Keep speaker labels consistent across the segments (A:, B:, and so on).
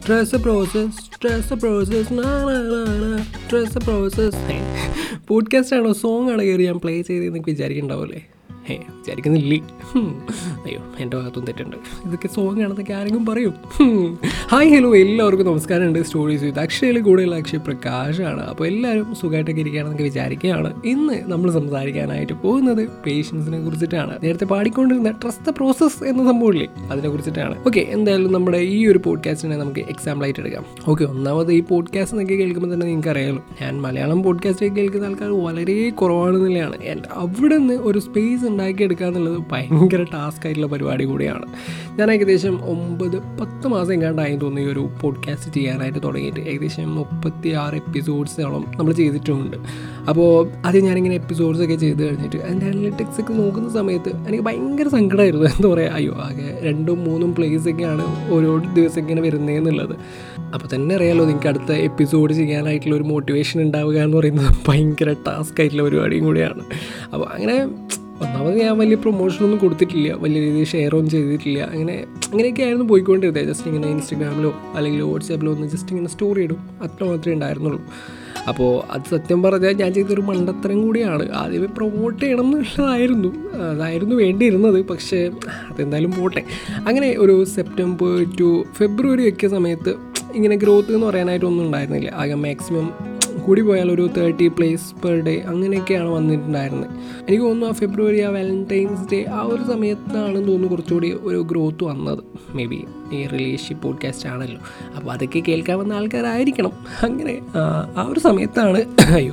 A: Trust the process, trust the process, na na na na, trust the process. Podcast ആണോ song ആണോ കയറി ഞാൻ play ചെയ്ത് നിങ്ങൾക്ക് വിചാരിക്കണ്ടാവില്ലേ ഏ വിചാരിക്കുന്നില്ലേ ഹും. അയ്യോ എൻ്റെ ഭാഗത്തും തെറ്റുണ്ട് ഇതൊക്കെ സോങ് ആണെന്നൊക്കെ ആരെങ്കിലും പറയും ഹും. ഹായ് ഹലോ എല്ലാവർക്കും നമസ്കാരമുണ്ട് സ്റ്റോറീസ് വിത്ത് അക്ഷയിൽ കൂടെയുള്ള അക്ഷയ് പ്രകാശാണ് അപ്പോൾ എല്ലാവരും സുഖമായിട്ടൊക്കെ ഇരിക്കുകയാണെന്നൊക്കെ വിചാരിക്കുകയാണ് ഇന്ന് നമ്മൾ സംസാരിക്കാനായിട്ട് പോകുന്നത് പേഷ്യൻസിനെ കുറിച്ചിട്ടാണ് നേരത്തെ പാടിക്കൊണ്ടിരുന്ന ട്രസ്റ്റ് ദ പ്രോസസ് എന്ന സംഭവമില്ലേ അതിനെ കുറിച്ചിട്ടാണ് ഓക്കെ എന്തായാലും നമ്മുടെ ഈ ഒരു പോഡ്കാസ്റ്റിനെ നമുക്ക് എക്സാമ്പിൾ ആയിട്ട് എടുക്കാം ഓക്കെ ഒന്നാമത് ഈ പോഡ്കാസ്റ്റ് എന്നൊക്കെ കേൾക്കുമ്പോൾ തന്നെ നിങ്ങൾക്ക് അറിയാമല്ലോ ഞാൻ മലയാളം പോഡ്കാസ്റ്റ് കേൾക്കുന്ന ആൾക്കാർ വളരെ കുറവാണെന്നുള്ളതാണ് And അവിടെ നിന്ന് ഒരു സ്പേസ് ഉണ്ടാക്കിയെടുക്കുക എന്നുള്ളത് ഭയങ്കര ടാസ്ക് ആയിട്ടുള്ള പരിപാടി കൂടിയാണ് ഞാൻ ഏകദേശം ഒമ്പത് പത്ത് മാസം എങ്ങാണ്ടായി തോന്നി ഈ ഒരു പോഡ്കാസ്റ്റ് ചെയ്യാനായിട്ട് തുടങ്ങിയിട്ട് ഏകദേശം മുപ്പത്തി ആറ് എപ്പിസോഡ്സോളം നമ്മൾ ചെയ്തിട്ടുമുണ്ട് അപ്പോൾ അത് ഞാനിങ്ങനെ എപ്പിസോഡ്സ് ഒക്കെ ചെയ്ത് കഴിഞ്ഞിട്ട് അതിൻ്റെ അനലിറ്റിക്സ് ഒക്കെ നോക്കുന്ന സമയത്ത് എനിക്ക് ഭയങ്കര സങ്കടമായിരുന്നു എന്താ പറയുക അയ്യോ ആകെ രണ്ടും മൂന്നും പ്ലേസ് ഒക്കെയാണ് ഓരോ ദിവസം ഇങ്ങനെ വരുന്നതെന്നുള്ളത് അപ്പോൾ തന്നെ അറിയാലോ നിങ്ങൾക്ക് അടുത്ത എപ്പിസോഡ് ചെയ്യാനായിട്ടുള്ള ഒരു മോട്ടിവേഷൻ ഉണ്ടാവുക എന്ന് പറയുന്നത് ഭയങ്കര ടാസ്ക് ആയിട്ടുള്ള പരിപാടിയും കൂടിയാണ് അപ്പോൾ അങ്ങനെ ഒന്നാമത് ഞാൻ വലിയ പ്രൊമോഷനൊന്നും കൊടുത്തിട്ടില്ല വലിയ രീതിയിൽ ഷെയർ ഒന്നും ചെയ്തിട്ടില്ല അങ്ങനെ അങ്ങനെയൊക്കെ ആയിരുന്നു പോയിക്കൊണ്ടിരുന്നത് ജസ്റ്റ് ഇങ്ങനെ ഇൻസ്റ്റഗ്രാമിലോ അല്ലെങ്കിൽ വാട്സാപ്പിലോ ഒന്ന് ജസ്റ്റ് ഇങ്ങനെ സ്റ്റോറി ഇടും അത്ര മാത്രമേ ഉണ്ടായിരുന്നുള്ളൂ അപ്പോൾ അത് സത്യം പറഞ്ഞാൽ ഞാൻ ചെയ്തൊരു മണ്ടത്തരം കൂടിയാണ് ആദ്യമേ പ്രൊമോട്ട് ചെയ്യണം എന്നുള്ളതായിരുന്നു അതായിരുന്നു വേണ്ടിയിരുന്നത് പക്ഷേ അതെന്തായാലും പോട്ടെ അങ്ങനെ ഒരു സെപ്റ്റംബർ ടു ഫെബ്രുവരി ഒക്കെ സമയത്ത് ഇങ്ങനെ ഗ്രോത്ത് എന്ന് പറയാനായിട്ടൊന്നും ഉണ്ടായിരുന്നില്ല ആകെ മാക്സിമം കൂടി പോയാൽ ഒരു തേർട്ടി പ്ലേസ് പെർ ഡേ അങ്ങനെയൊക്കെയാണ് വന്നിട്ടുണ്ടായിരുന്നത് എനിക്ക് തോന്നുന്നു ആ ഫെബ്രുവരി ആ വാലൻറ്റൈൻസ് ഡേ ആ ഒരു സമയത്താണെന്ന് തോന്നുന്നു കുറച്ചുകൂടി ഒരു ഗ്രോത്ത് വന്നത് മേ ബി ഈ റിലേഷൻഷിപ്പ് പോഡ്കാസ്റ്റ് ആണല്ലോ അപ്പോൾ അതൊക്കെ കേൾക്കാൻ വന്ന ആൾക്കാരായിരിക്കണം അങ്ങനെ ആ, ആ ഒരു സമയത്താണ് അയ്യോ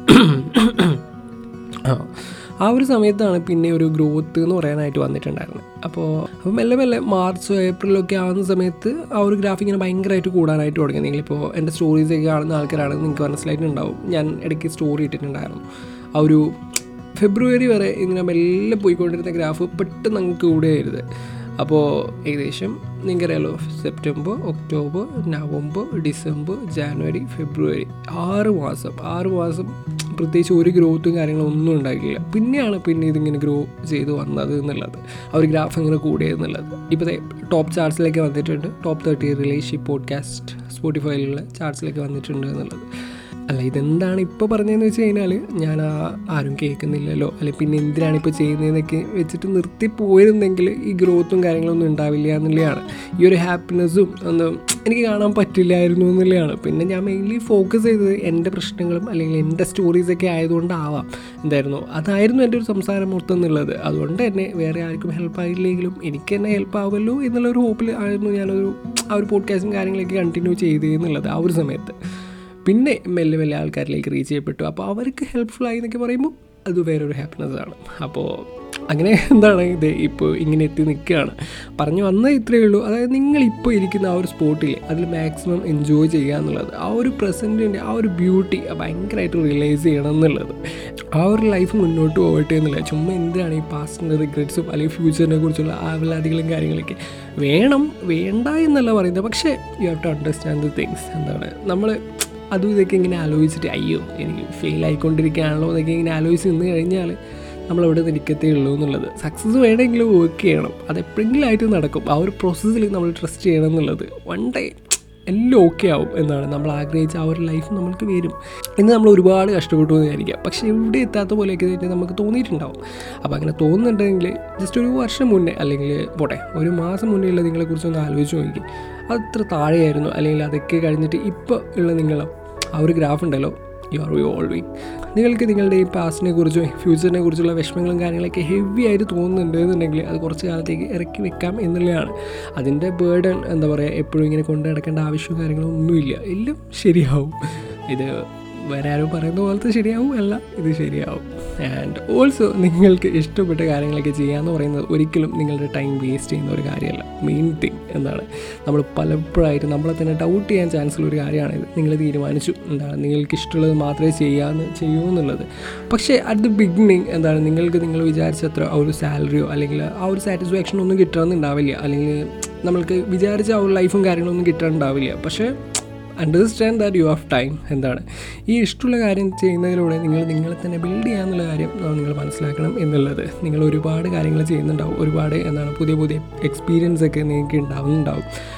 A: ആ ആ ഒരു സമയത്താണ് പിന്നെ ഒരു ഗ്രോത്ത് എന്ന് പറയാനായിട്ട് വന്നിട്ടുണ്ടായിരുന്നത് അപ്പോൾ അപ്പോൾ മെല്ലെ മെല്ലെ മാർച്ച് ഏപ്രിലൊക്കെ ആവുന്ന സമയത്ത് ആ ഒരു ഗ്രാഫ് ഇങ്ങനെ ഭയങ്കരമായിട്ട് കൂടാനായിട്ട് തുടങ്ങി നിങ്ങളിപ്പോൾ എൻ്റെ സ്റ്റോറീസൊക്കെ കാണുന്ന ആൾക്കാരാണെങ്കിൽ നിങ്ങൾക്ക് മനസ്സിലായിട്ടുണ്ടാവും ഞാൻ ഇടയ്ക്ക് സ്റ്റോറി ഇട്ടിട്ടുണ്ടായിരുന്നു ആ ഒരു ഫെബ്രുവരി വരെ ഇങ്ങനെ മെല്ലെ പോയിക്കൊണ്ടിരുന്ന ഗ്രാഫ് പെട്ടെന്ന് അങ്ങ് കൂടുകയായിരുന്നു അപ്പോൾ ഏകദേശം നിങ്ങൾക്കറിയാലോ സെപ്റ്റംബർ ഒക്ടോബർ നവംബർ ഡിസംബർ ജാനുവരി ഫെബ്രുവരി ആറ് മാസം ആറ് മാസം പ്രത്യേകിച്ച് ഒരു ഗ്രോത്തും കാര്യങ്ങളും ഒന്നും ഉണ്ടായിട്ടില്ല പിന്നെയാണ് പിന്നെ ഇതിങ്ങനെ ഗ്രോ ചെയ്ത് വന്നത് എന്നുള്ളത് ആ ഒരു ഗ്രാഫ് ഇങ്ങനെ കൂടിയെന്നുള്ളത് ഇപ്പോൾ ടോപ്പ് ചാർട്സിലേക്ക് വന്നിട്ടുണ്ട് ടോപ്പ് തേർട്ടി റിലേഷൻഷിപ്പ് പോഡ്കാസ്റ്റ് സ്പോട്ടിഫൈയിലുള്ള ചാർട്സിലേക്ക് വന്നിട്ടുണ്ട് എന്നുള്ളത് അല്ല ഇതെന്താണ് ഇപ്പോൾ പറഞ്ഞതെന്ന് വെച്ച് കഴിഞ്ഞാൽ ഞാൻ ആ ആരും കേൾക്കുന്നില്ലല്ലോ അല്ലെ പിന്നെ എന്തിനാണ് ഇപ്പോൾ ചെയ്യുന്നതെന്നൊക്കെ വെച്ചിട്ട് നിർത്തി പോയിരുന്നെങ്കിൽ ഈ ഗ്രോത്തും കാര്യങ്ങളൊന്നും ഉണ്ടാവില്ല എന്നുള്ളതാണ് ഈ ഒരു ഹാപ്പിനെസ്സും ഒന്നും എനിക്ക് കാണാൻ പറ്റില്ലായിരുന്നു എന്നുള്ളതാണ് പിന്നെ ഞാൻ മെയിൻലി ഫോക്കസ് ചെയ്തത് എൻ്റെ പ്രശ്നങ്ങളും അല്ലെങ്കിൽ എൻ്റെ സ്റ്റോറീസൊക്കെ ആയതുകൊണ്ടാവാം എന്തായിരുന്നു അതായിരുന്നു എൻ്റെ ഒരു സംസാരം മൊത്തം എന്നുള്ളത് അതുകൊണ്ട് തന്നെ വേറെ ആർക്കും ഹെൽപ്പ് ആയില്ലെങ്കിലും എനിക്ക് തന്നെ ഹെൽപ്പ് ആവുമല്ലോ എന്നുള്ള ഒരു ഹോപ്പിൽ ആയിരുന്നു ഞാനൊരു ആ ഒരു പോഡ്കാസ്റ്റും കാര്യങ്ങളൊക്കെ കണ്ടിന്യൂ ചെയ്തത് എന്നുള്ളത് ആ ഒരു സമയത്ത് പിന്നെ മെല്ലെ മെല്ലെ ആൾക്കാരിലേക്ക് റീച്ച് ചെയ്യപ്പെട്ടു അപ്പോൾ അവർക്ക് ഹെൽപ്ഫുൾ ആയി എന്നൊക്കെ പറയുമ്പോൾ അത് വേറൊരു ഹാപ്പിനെസ് ആണ് അപ്പോൾ അങ്ങനെ എന്താണ് ഇത് ഇപ്പോൾ ഇങ്ങനെ എത്തി നിൽക്കുകയാണ് പറഞ്ഞു വന്നത് ഇത്രയേ ഉള്ളൂ അതായത് നിങ്ങൾ ഇപ്പോൾ ഇരിക്കുന്ന ആ ഒരു സ്പോട്ടിൽ അതിൽ മാക്സിമം എൻജോയ് ചെയ്യുക എന്നുള്ളത് ആ ഒരു പ്രസൻറ്റിൻ്റെ ആ ഒരു ബ്യൂട്ടി ഭയങ്കരമായിട്ട് റിയലൈസ് ചെയ്യണം എന്നുള്ളത് ആ ഒരു ലൈഫ് മുന്നോട്ട് പോകട്ടെ എന്നുള്ളത് ചുമ്മാ എന്തിനാണ് ഈ പാസ്റ്റിൻ്റെ റിഗ്രറ്റ്സും അല്ലെങ്കിൽ ഫ്യൂച്ചറിനെ കുറിച്ചുള്ള ആവലാദികളും കാര്യങ്ങളൊക്കെ വേണം വേണ്ട എന്നല്ല പറയുന്നത് പക്ഷേ you have to understand the things എന്താണ് നമ്മൾ അതും ഇതൊക്കെ ഇങ്ങനെ ആലോചിച്ചിട്ട് അയ്യോ എനിക്ക് ഫെയിൽ ആയിക്കൊണ്ടിരിക്കുകയാണല്ലോ എന്നൊക്കെ ഇങ്ങനെ ആലോചിച്ച് നിന്ന് കഴിഞ്ഞാൽ നമ്മളവിടെ നിൽക്കത്തേ ഉള്ളൂ എന്നുള്ളത് സക്സസ് വേണമെങ്കിലും വർക്ക് ചെയ്യണം അത് എപ്പോഴെങ്കിലും ആയിട്ട് നടക്കും ആ ഒരു പ്രോസസ്സിൽ നമ്മൾ ട്രസ്റ്റ് ചെയ്യണം എന്നുള്ളത് വൺ ഡേ എല്ലാം ഓക്കെ ആവും എന്നാണ് നമ്മൾ ആഗ്രഹിച്ച ആ ഒരു ലൈഫ് നമ്മൾക്ക് വരും ഇന്ന് നമ്മൾ ഒരുപാട് കഷ്ടപ്പെട്ടു എന്ന് വിചാരിക്കാം പക്ഷേ ഇവിടെ എത്താത്ത പോലെയൊക്കെ തന്നെ നമുക്ക് തോന്നിയിട്ടുണ്ടാവും അപ്പോൾ അങ്ങനെ തോന്നുന്നുണ്ടെങ്കിൽ ജസ്റ്റ് ഒരു വർഷം മുന്നേ അല്ലെങ്കിൽ പോട്ടെ ഒരു മാസം മുന്നേ ഉള്ള നിങ്ങളെക്കുറിച്ചൊന്ന് ആലോചിച്ച് നോക്കി അത്ര താഴെയായിരുന്നു അല്ലെങ്കിൽ അതൊക്കെ കഴിഞ്ഞിട്ട് ഇപ്പോൾ ഉള്ള നിങ്ങളോ ആ ഒരു ഗ്രാഫ് ഉണ്ടല്ലോ യു ആർ റിവോൾവിങ് നിങ്ങൾക്ക് നിങ്ങളുടെ ഈ പാസ്റ്റിനെ കുറിച്ചും ഫ്യൂച്ചറിനെ കുറിച്ചുള്ള വിഷമങ്ങളും കാര്യങ്ങളൊക്കെ ഹെവി ആയിട്ട് തോന്നുന്നുണ്ട് എന്നുണ്ടെങ്കിൽ അത് കുറച്ച് കാലത്തേക്ക് ഇറക്കി വെക്കാം എന്നുള്ളതാണ് അതിൻ്റെ ബേർഡൻ എന്താ പറയുക എപ്പോഴും ഇങ്ങനെ കൊണ്ടു നടക്കേണ്ട ആവശ്യവും കാര്യങ്ങളും ഒന്നുമില്ല എല്ലാം ശരിയാവും ഇത് വേറെ ആരും പറയുന്ന പോലത്തെ ശരിയാവും അല്ല ഇത് ശരിയാവും ആൻഡ് ഓൾസോ നിങ്ങൾക്ക് ഇഷ്ടപ്പെട്ട കാര്യങ്ങളൊക്കെ ചെയ്യാന്ന് പറയുന്നത് ഒരിക്കലും നിങ്ങളുടെ ടൈം വേസ്റ്റ് ചെയ്യുന്ന ഒരു കാര്യമല്ല മെയിൻ തിങ് എന്താണ് നമ്മൾ പലപ്പോഴായിട്ട് നമ്മളെ തന്നെ ഡൗട്ട് ചെയ്യാൻ ചാൻസ് ഉള്ള ഒരു കാര്യമാണിത് നിങ്ങൾ തീരുമാനിച്ചു എന്താണ് നിങ്ങൾക്ക് ഇഷ്ടമുള്ളത് മാത്രമേ ചെയ്യാമെന്ന് ചെയ്യൂ എന്നുള്ളത് പക്ഷേ അറ്റ് ദി ബിഗിനിങ് എന്താണ് നിങ്ങൾക്ക് നിങ്ങൾ വിചാരിച്ചത്ര ആ ഒരു സാലറിയോ അല്ലെങ്കിൽ ആ ഒരു സാറ്റിസ്ഫാക്ഷൻ ഒന്നും കിട്ടണമെന്നുണ്ടാവില്ല അല്ലെങ്കിൽ നമ്മൾക്ക് വിചാരിച്ച ആ ഒരു ലൈഫും കാര്യങ്ങളൊന്നും കിട്ടാനുണ്ടാവില്ല പക്ഷേ understand that you have time എന്താണ് ഈ ഇഷ്ടമുള്ള കാര്യം ചെയ്യുന്നതിലൂടെ നിങ്ങൾ നിങ്ങളെ തന്നെ ബിൽഡ് ചെയ്യാന്നുള്ള കാര്യം നിങ്ങൾ മനസ്സിലാക്കണം എന്നുള്ളത് നിങ്ങൾ ഒരുപാട് കാര്യങ്ങൾ ചെയ്യുന്നുണ്ടാവും ഒരുപാട് എന്താണ് പുതിയ പുതിയ എക്സ്പീരിയൻസ് ഒക്കെ നിങ്ങൾക്ക് ഉണ്ടാവുന്നുണ്ടാവും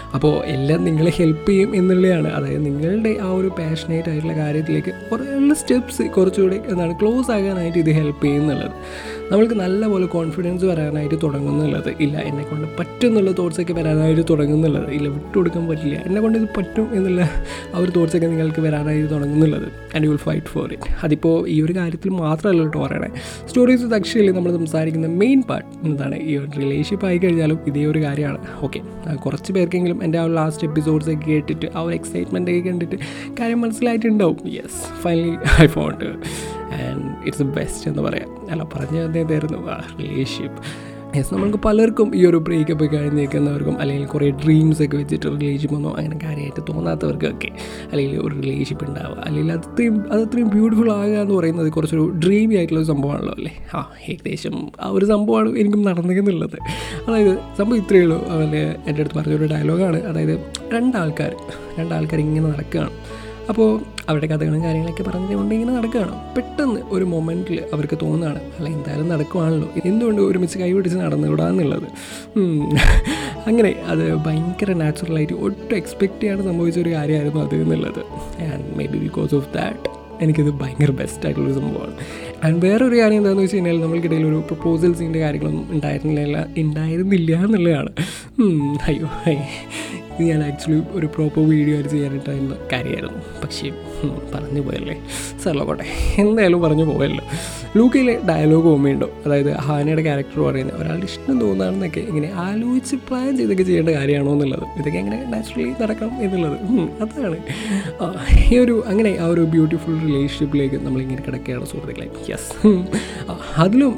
A: അപ്പോൾ എല്ലാം നിങ്ങളെ ഹെൽപ്പ് ചെയ്യും എന്നുള്ളതാണ് അതായത് നിങ്ങളുടെ ആ ഒരു പാഷനേറ്റ് ആയിട്ടുള്ള കാര്യത്തിലേക്ക് കുറേ സ്റ്റെപ്സ് കുറച്ചുകൂടി എന്താണ് ക്ലോസ് ആകാനായിട്ട് ഇത് ഹെൽപ്പ് ചെയ്യുന്നുള്ളത് നമ്മൾക്ക് നല്ലപോലെ കോൺഫിഡൻസ് വരാനായിട്ട് തുടങ്ങുന്നുള്ളത് ഇല്ല എന്നെ കൊണ്ട് പറ്റും എന്നുള്ള തോട്ട്സൊക്കെ വരാനായിട്ട് തുടങ്ങുന്നുള്ളത് ഇല്ല വിട്ടുകൊടുക്കാൻ പറ്റില്ല എന്നെ കൊണ്ട് ഇത് പറ്റും എന്നുള്ള ആ ഒരു തോട്ട്സൊക്കെ നിങ്ങൾക്ക് വരാനായിട്ട് തുടങ്ങുന്നുള്ളത് and you will fight for it അതിപ്പോൾ ഈ ഒരു കാര്യത്തിൽ മാത്രമല്ല കേട്ടോ പറയണേ സ്റ്റോറീസ് വിത്ത് അക്ഷയിൽ നമ്മൾ സംസാരിക്കുന്ന മെയിൻ പാർട്ട് എന്താണ് ഈ ഒരു റിലേഷൻഷിപ്പ് ആയി കഴിഞ്ഞാലും ഇതേ ഒരു കാര്യമാണ് ഓക്കെ കുറച്ച് പേർക്കെങ്കിലും എൻ്റെ ആ ഒരു ലാസ്റ്റ് എപ്പിസോഡ്സ് ഒക്കെ കേട്ടിട്ട് ആ ഒരു എക്സൈറ്റ്മെൻ്റ് ഒക്കെ കണ്ടിട്ട് കാര്യം മനസ്സിലായിട്ടുണ്ടാവും yes finally I found and it's the best എന്ന് പറയാം അല്ല പറഞ്ഞു തന്നേതായിരുന്നു ആ റിലേഷൻഷിപ്പ് യെസ് നമ്മൾക്ക് പലർക്കും ഈ ഒരു ബ്രേക്കപ്പ് കഴിഞ്ഞ് നിൽക്കുന്നവർക്കും അല്ലെങ്കിൽ കുറേ ഡ്രീംസ് ഒക്കെ വെച്ചിട്ട് റിലേഷൻഷിപ്പ് ഒന്നും അങ്ങനെ കാര്യമായിട്ട് തോന്നാത്തവർക്കൊക്കെ അല്ലെങ്കിൽ ഒരു റിലേഷൻഷിപ്പ് ഉണ്ടാവുക അല്ലെങ്കിൽ അത് അത്രയും അത് അത്രയും ബ്യൂട്ടിഫുൾ ആകുക എന്ന് പറയുന്നത് കുറച്ചൊരു ഡ്രീമി ആയിട്ടുള്ള ഒരു സംഭവമാണല്ലോ അല്ലേ ആ ഏകദേശം ആ ഒരു സംഭവമാണ് എനിക്കും നടന്നിരിക്കുന്നുള്ളത് അതായത് സംഭവം ഇത്രയേ ഉള്ളൂ അവൻ്റെ എൻ്റെ അടുത്ത് പറഞ്ഞൊരു ഡയലോഗാണ് അതായത് രണ്ടാൾക്കാർ രണ്ടാൾക്കാർ ഇങ്ങനെ നടക്കുകയാണ് അപ്പോൾ അവരുടെ കഥകളും കാര്യങ്ങളൊക്കെ പറഞ്ഞുകൊണ്ട് ഇങ്ങനെ നടക്കുകയാണ് പെട്ടെന്ന് ഒരു മൊമെൻറ്റിൽ അവർക്ക് തോന്നുകയാണ് അല്ല എന്തായാലും നടക്കുവാണല്ലോ എന്തുകൊണ്ട് ഒരുമിച്ച് കൈപിടിച്ച് നടന്നുകൂടാന്നുള്ളത് അങ്ങനെ അത് ഭയങ്കര നാച്ചുറലായിട്ട് ഒട്ടും എക്സ്പെക്റ്റ് ചെയ്യാണ്ട് സംഭവിച്ച ഒരു കാര്യമായിരുന്നു അത് എന്നുള്ളത് and maybe because of that എനിക്കിത് ഭയങ്കര ബെസ്റ്റ് ആയിട്ടുള്ളൊരു സംഭവമാണ് ആൻഡ് വേറൊരു കാര്യം എന്താണെന്ന് വെച്ച് കഴിഞ്ഞാൽ നമ്മൾക്കിടയിൽ ഒരു പ്രപ്പോസൽസിൻ്റെ കാര്യങ്ങളൊന്നും ഉണ്ടായിരുന്നില്ല ഉണ്ടായിരുന്നില്ല എന്നുള്ളതാണ് അയ്യോ ഇത് ഞാൻ ആക്ച്വലി ഒരു പ്രോപ്പർ വീഡിയോ ആയിട്ട് ചെയ്യാനായിട്ടായിരുന്ന കാര്യമായിരുന്നു പക്ഷേ പറഞ്ഞു പോയല്ലേ സർലോട്ടെ എന്തായാലും പറഞ്ഞു പോയല്ലോ ലൂക്കയിലെ ഡയലോഗ് ഓർമ്മയുണ്ടോ അതായത് ഹാനയുടെ ക്യാരക്ടർ പറയുന്നത് ഒരാളുടെ ഇഷ്ടം തോന്നുകയാണെന്നൊക്കെ ഇങ്ങനെ ആലോചിച്ച് പ്ലാൻ ചെയ്തൊക്കെ ചെയ്യേണ്ട കാര്യമാണോ എന്നുള്ളത് ഇതൊക്കെ എങ്ങനെ നാച്ചുറലി നടക്കണം എന്നുള്ളത് അതാണ് ഈ ഒരു അങ്ങനെ ആ ഒരു ബ്യൂട്ടിഫുൾ റിലേഷൻഷിപ്പിലേക്ക് നമ്മളിങ്ങനെ കിടക്കുകയാണ് സുഹൃത്തുക്കളെ യെസ് അതിലും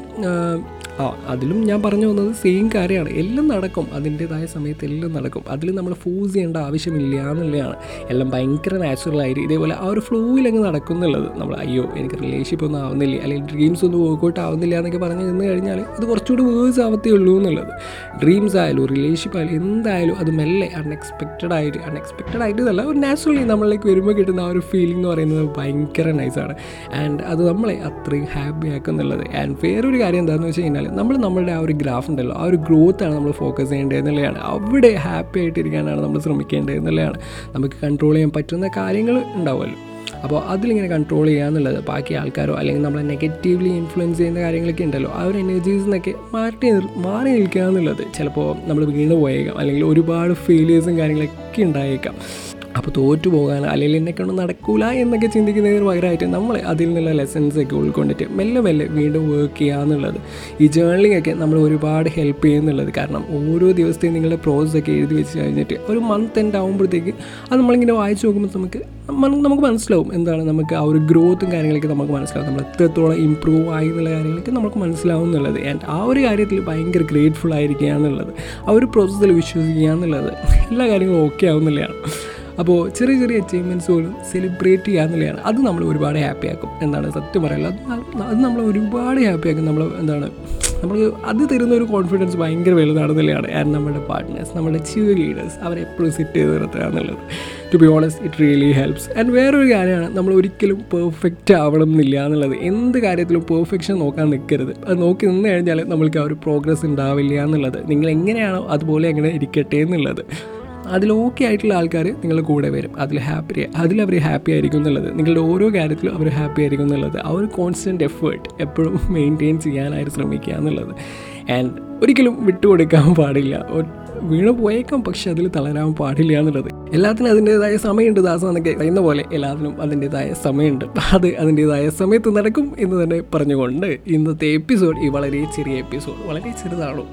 A: ആ അതിലും ഞാൻ പറഞ്ഞു വന്നത് സെയിം കാര്യമാണ് എല്ലാം നടക്കും അതിൻ്റേതായ സമയത്ത് എല്ലാം നടക്കും അതിൽ നമ്മൾ ഫോഴ്സ് ചെയ്യേണ്ട ആവശ്യമില്ല എന്നുള്ളതാണ് എല്ലാം ഭയങ്കര നാച്ചുറലായിട്ട് ഇതേപോലെ ആ ഒരു ഫ്ലോയിൽ അങ്ങ് നടക്കുന്നുള്ളത് നമ്മൾ അയ്യോ എനിക്ക് റിലേഷൻഷിപ്പ് ഒന്നും ആവുന്നില്ല അല്ലെങ്കിൽ ഡ്രീംസ് ഒന്നും വർക്കൗട്ട് ആവുന്നില്ല എന്നൊക്കെ പറഞ്ഞ് നിന്ന് കഴിഞ്ഞാൽ അത് കുറച്ചുകൂടി വേഴ്സ് ആവത്തേ ഉള്ളൂ എന്നുള്ളത് ഡ്രീംസ് ആയാലും റിലേഷൻഷിപ്പ് ആയാലും എന്തായാലും അത് മെല്ലെ അൺഎക്സ്പെക്റ്റഡ് ആയിട്ട് അൺഎക്സ്പെക്റ്റഡ് ആയിട്ട് അല്ല ഒരു നാച്ചുറലി നമ്മളിലേക്ക് വരുമ്പോൾ കിട്ടുന്ന ആ ഒരു ഫീലിംഗ് എന്ന് പറയുന്നത് ഭയങ്കര നൈസാണ് ആൻഡ് അത് നമ്മളെ അത്രയും ഹാപ്പി ആക്കുന്നുള്ളത് ആൻഡ് വേറൊരു കാര്യം എന്താണെന്ന് വെച്ച് കഴിഞ്ഞാൽ നമ്മൾ നമ്മളുടെ ആ ഒരു ഗ്രാഫ് ഉണ്ടല്ലോ ആ ഒരു ഗ്രോത്താണ് നമ്മൾ ഫോക്കസ് ചെയ്യേണ്ടത് എന്നുള്ളതാണ് അവിടെ ഹാപ്പി ആയിട്ടിരിക്കാനാണ് നമ്മൾ ശ്രമിക്കേണ്ടത് എന്നുള്ളതാണ് നമുക്ക് കൺട്രോൾ ചെയ്യാൻ പറ്റുന്ന കാര്യങ്ങൾ ഉണ്ടാവുമല്ലോ അപ്പോൾ അതിലിങ്ങനെ കൺട്രോൾ ചെയ്യുക എന്നുള്ളത് ബാക്കി ആൾക്കാരോ അല്ലെങ്കിൽ നമ്മളെ നെഗറ്റീവ്ലി ഇൻഫ്ലുവൻസ് ചെയ്യുന്ന കാര്യങ്ങളൊക്കെ ഉണ്ടല്ലോ ആ ഒരു എനർജീസ് നിന്നൊക്കെ മാറ്റി മാറി നിൽക്കുക എന്നുള്ളത് ചിലപ്പോൾ നമ്മൾ വീണ് പോയേക്കാം അല്ലെങ്കിൽ ഒരുപാട് ഫെയിലിയേഴ്സും കാര്യങ്ങളൊക്കെ ഉണ്ടായേക്കാം അപ്പോൾ തോറ്റു പോകാൻ അല്ലെങ്കിൽ എന്നെ കൊണ്ട് നടക്കൂല എന്നൊക്കെ ചിന്തിക്കുന്നതിന് പകരമായിട്ട് നമ്മൾ അതിൽ നിന്നുള്ള ലെസൺസ് ഒക്കെ ഉൾക്കൊണ്ടിട്ട് മെല്ലെ മെല്ലെ വീണ്ടും വർക്ക് ചെയ്യുക എന്നുള്ളത് ഈ ജേർണലിംഗ് ഒക്കെ നമ്മൾ ഒരുപാട് ഹെൽപ്പ് ചെയ്യുന്നുള്ളത് കാരണം ഓരോ ദിവസത്തെയും നിങ്ങളുടെ പ്രോസസ് ഒക്കെ എഴുതി വെച്ച് കഴിഞ്ഞിട്ട് ഒരു മന്ത് എൻഡ് ആകുമ്പോഴത്തേക്ക് അത് നമ്മളിങ്ങനെ വായിച്ച് നോക്കുമ്പോൾ നമുക്ക് നമുക്ക് മനസ്സിലാവും എന്താണ് നമുക്ക് ആ ഒരു ഗ്രോത്തും കാര്യങ്ങളൊക്കെ നമുക്ക് മനസ്സിലാവും നമ്മൾ എത്രത്തോളം ഇമ്പ്രൂവ് ആയി എന്നുള്ള കാര്യങ്ങളൊക്കെ നമുക്ക് മനസ്സിലാവും എന്നുള്ളത് ആൻഡ് ആ ഒരു കാര്യത്തിൽ ഭയങ്കര ഗ്രേറ്റ്ഫുൾ ആയിരിക്കുക എന്നുള്ളത് ആ ഒരു പ്രോസസ്സിൽ വിശ്വസിക്കുക എന്നുള്ളത് എല്ലാ കാര്യങ്ങളും ഓക്കെ ആവുന്നില്ലയാണ് അപ്പോൾ ചെറിയ ചെറിയ അച്ചീവ്മെൻറ്റ്സ് പോലും സെലിബ്രേറ്റ് ചെയ്യുക എന്നുള്ളതാണ് അത് നമ്മൾ ഒരുപാട് ഹാപ്പി ആക്കും എന്താണ് സത്യം പറയുന്നത് അത് അത് നമ്മൾ ഒരുപാട് ഹാപ്പി ആക്കും നമ്മൾ എന്താണ് നമ്മൾ അത് തരുന്ന ഒരു കോൺഫിഡൻസ് ഭയങ്കര വലുതാണെന്നുള്ളതാണ് ആൻഡ് നമ്മുടെ പാർട്ട്നേഴ്സ് നമ്മുടെ ചീവ് ലീഡേഴ്സ് അവരെപ്പോഴും സെറ്റ് ചെയ്ത് നിർത്തുക എന്നുള്ളത് to be honest it really helps and വേറൊരു കാര്യമാണ് നമ്മൾ ഒരിക്കലും പെർഫെക്റ്റ് ആവണം എന്നില്ല എന്നുള്ളത് എന്ത് കാര്യത്തിലും പെർഫെക്ഷൻ നോക്കാൻ നിൽക്കരുത് അത് നോക്കി നിന്ന് കഴിഞ്ഞാൽ നമ്മൾക്ക് ആ ഒരു പ്രോഗ്രസ് ഉണ്ടാവില്ല എന്നുള്ളത് നിങ്ങൾ എങ്ങനെയാണോ അതുപോലെ അങ്ങനെ ഇരിക്കട്ടെ എന്നുള്ളത് അതിൽ ഓക്കെ ആയിട്ടുള്ള ആൾക്കാർ നിങ്ങളുടെ കൂടെ വരും അതിൽ ഹാപ്പി അതിൽ അവർ ഹാപ്പി ആയിരിക്കും എന്നുള്ളത് നിങ്ങളുടെ ഓരോ കാര്യത്തിലും അവർ ഹാപ്പി ആയിരിക്കും എന്നുള്ളത് ആ ഒരു കോൺസ്റ്റൻറ്റ് എഫേർട്ട് എപ്പോഴും മെയിൻറ്റെയിൻ ചെയ്യാനായിട്ട് ശ്രമിക്കുക എന്നുള്ളത് ആൻഡ് ഒരിക്കലും വിട്ടുകൊടുക്കാൻ പാടില്ല വീണ് പോയേക്കാം പക്ഷെ അതിൽ തളരാൻ പാടില്ല എന്നുള്ളത് എല്ലാത്തിനും അതിൻ്റെതായ സമയമുണ്ട് ദാസം എന്നൊക്കെ പറയുന്ന പോലെ എല്ലാത്തിനും അതിൻ്റെതായ സമയമുണ്ട് അത് അതിൻ്റെതായ സമയത്ത് നടക്കും എന്ന് തന്നെ പറഞ്ഞുകൊണ്ട് ഇന്നത്തെ എപ്പിസോഡ് ഈ വളരെ ചെറിയ എപ്പിസോഡ് വളരെ ചെറുതാണോ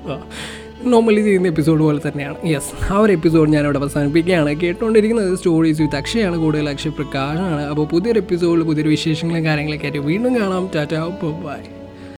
A: നോർമലി ചെയ്യുന്ന എപ്പിസോഡ് പോലെ തന്നെയാണ് യെസ് ആ ഒരു എപ്പിസോഡ് ഞാൻ ഇവിടെ അവസാനിപ്പിക്കുകയാണ് കേട്ടുകൊണ്ടിരിക്കുന്നത് സ്റ്റോറീസ് വിത്ത് അക്ഷയാണ് കൂടുതൽ അക്ഷയ് പ്രകാശാണ് അപ്പോൾ പുതിയൊരു എപ്പിസോഡിൽ പുതിയൊരു വിശേഷങ്ങളും കാര്യങ്ങളൊക്കെ ആയിട്ട് വീണ്ടും കാണാം ടാറ്റ ബൈ